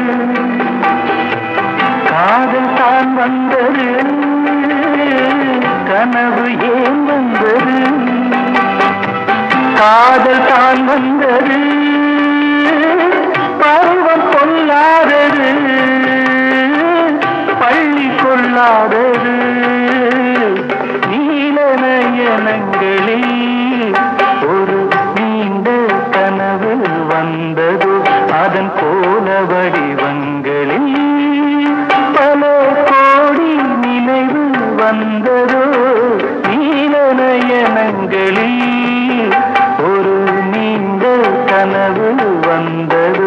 காதல் தான் வந்தது கனவு ஏன் வந்தது காதல் தான் வந்தது பருவம் கொள்ளாதது பள்ளி கொள்ளாதது நீலநயனங்களில் ஒரு நீண்ட கனவு வந்தது அதன் கோல வடிவங்களில் பல கோடி நினைவு வந்ததோ நீலநயனங்களில் ஒரு நீண்ட கனவு வந்ததோ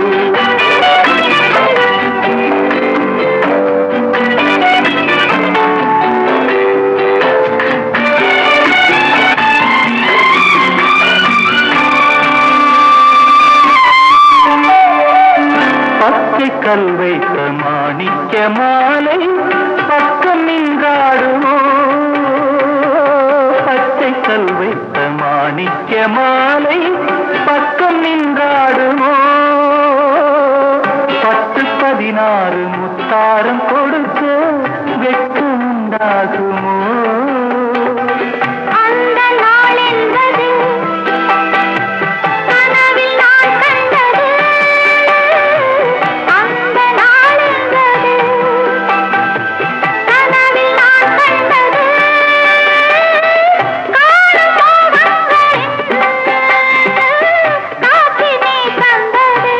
பச்சை கல் வைத்த மாணிக்க மாலை பக்கம் நின்றாடுமோ பச்சை கல் வைத்த மாணிக்க மாலை பக்கம் நின்றாடுமோ பத்து பதினாறு முத்தாரம் கொடுக்க வெட்கம் உண்டாகுமோ அந்த நாள் என்பது கனவில் நான் கண்டது அந்த நாள் என்பது கனவில் நான் கண்டது காணும் மோகங்களின் காற்றினை தந்தது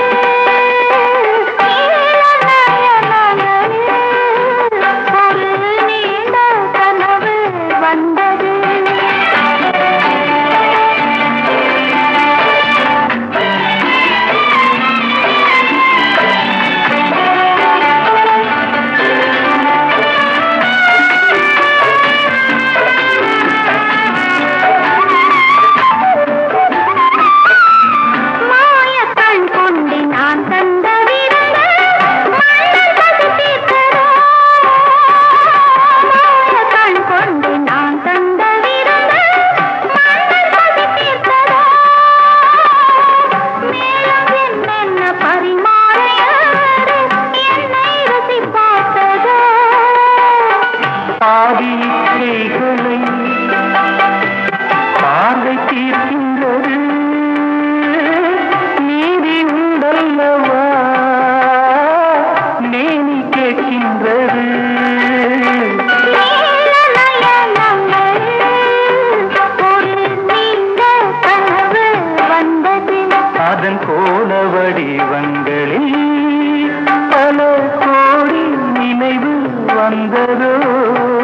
நீலநயனங்களில் ஒரு நீண்ட கனவு வந்தது மாயக்கண் கொண்டு நான் தந்த விருந்து மன்னன் பசி தீர்த்ததோ மாயக்கண் கொண்டு நான் தந்த விருந்து மன்னன் பசி தீர்த்ததோ மேலும் என்னென்ன பரிமாறியது என்னை ருசி பார்த்ததோ பாதி இச்சைகளை பார்வை தீர்க்கின்றது நீதி உண்டல்லவா நேனி கேட்கின்றது ஒரு நீண்ட கனவு வந்தது அதன் கோல வடிவங்களில் பல கோடி நினைவு வந்ததோ